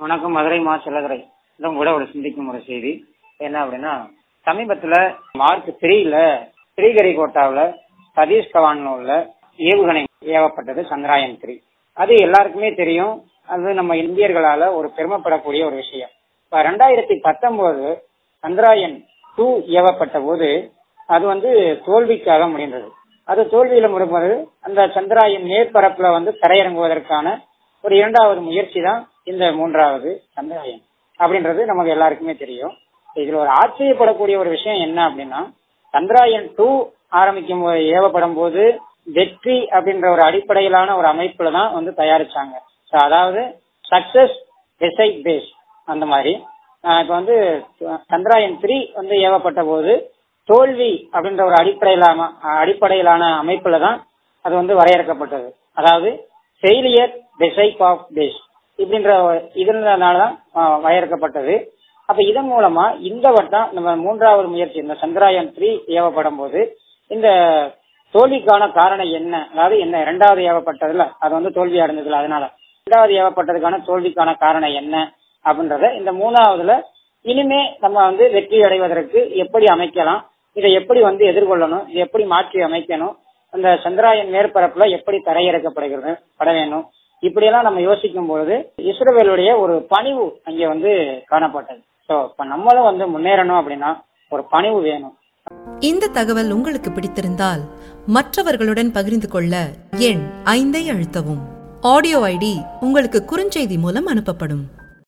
வணக்கம் மதுரை மா செல்லதுரை இதான் கூட ஒரு சிந்திக்கும் ஒரு செய்தி என்ன அப்படின்னா சமீபத்துல மார்க் த்ரீல ஸ்ரீஹரிகோட்டாவில் சதீஷ் கவான்ல உள்ள ஏவுகணை ஏவப்பட்டது சந்திராயன் த்ரீ அது எல்லாருக்குமே தெரியும் அது நம்ம இந்தியர்களால ஒரு பெருமைப்படக்கூடிய ஒரு விஷயம் இப்ப ரெண்டாயிரத்தி பத்தொன்பது சந்திராயன் டூ ஏவப்பட்ட போது அது வந்து தோல்விக்காக முடிந்தது அது தோல்வியில முடியும்போது அந்த சந்திராயன் மேற்பரப்புல வந்து தரையிறங்குவதற்கான ஒரு இரண்டாவது முயற்சி தான் இந்த மூன்றாவது சந்திராயன் அப்படின்றது நமக்கு எல்லாருக்குமே தெரியும் இதுல ஒரு ஆச்சரியப்படக்கூடிய ஒரு விஷயம் என்ன அப்படின்னா சந்திராயன் டூ ஆரம்பிக்கும் போது ஏவப்படும் போது வெற்றி அப்படின்ற ஒரு அடிப்படையிலான ஒரு அமைப்புல தான் வந்து தயாரிச்சாங்க So, அதாவது சக்சஸ் டிசைட் பேஸ் அந்த மாதிரி ஆஹ் இப்ப வந்து சந்திராயன் த்ரீ வந்து ஏவப்பட்ட போது தோல்வி அப்படின்ற ஒரு அடிப்படையிலான அடிப்படையிலான அமைப்புல தான் அது வந்து வரையறுக்கப்பட்டது அதாவது ஃபெயிலியர் டிசைட் ஆஃப் பேஸ் இப்படின்ற இதனால தான் ஆஹ் வரையறுக்கப்பட்டது அப்ப இதன் மூலமா இந்த வட்டம் நம்ம மூன்றாவது முயற்சி இந்த சந்திராயன் த்ரீ ஏவப்படும் போது இந்த தோல்விக்கான காரணம் என்ன அதாவது என்ன இரண்டாவது ஏவப்பட்டதுல அது வந்து தோல்வி அடைஞ்சதுல அதனால இரண்டாவது ஏவப்பட்டதுக்கான தோல்விக்கான காரணம் என்ன அப்படின்றத இந்த மூணாவதுல இனிமே நம்ம வந்து வெற்றி அடைவதற்கு எப்படி அமைக்கலாம் இதை எப்படி வந்து எதிர்கொள்ளணும் இதை எப்படி மாற்றி அமைக்கணும் அந்த சந்திராயன் மேற்பரப்புல எப்படி தரையிறக்கப்படுகிறது பட வேணும் இப்படியெல்லாம் நம்ம யோசிக்கும் பொழுது இஸ்ரேலுடைய ஒரு பணிவு அங்கே வந்து காணப்பட்டது ஸோ இப்ப நம்மளும் வந்து முன்னேறணும் அப்படின்னா ஒரு பணிவு வேணும் இந்த தகவல் உங்களுக்கு பிடித்திருந்தால் மற்றவர்களுடன் பகிர்ந்து கொள்ள எண் ஐந்தை அழுத்தவும் ஆடியோ ஐடி உங்களுக்கு குறுஞ்செய்தி மூலம் அனுப்பப்படும்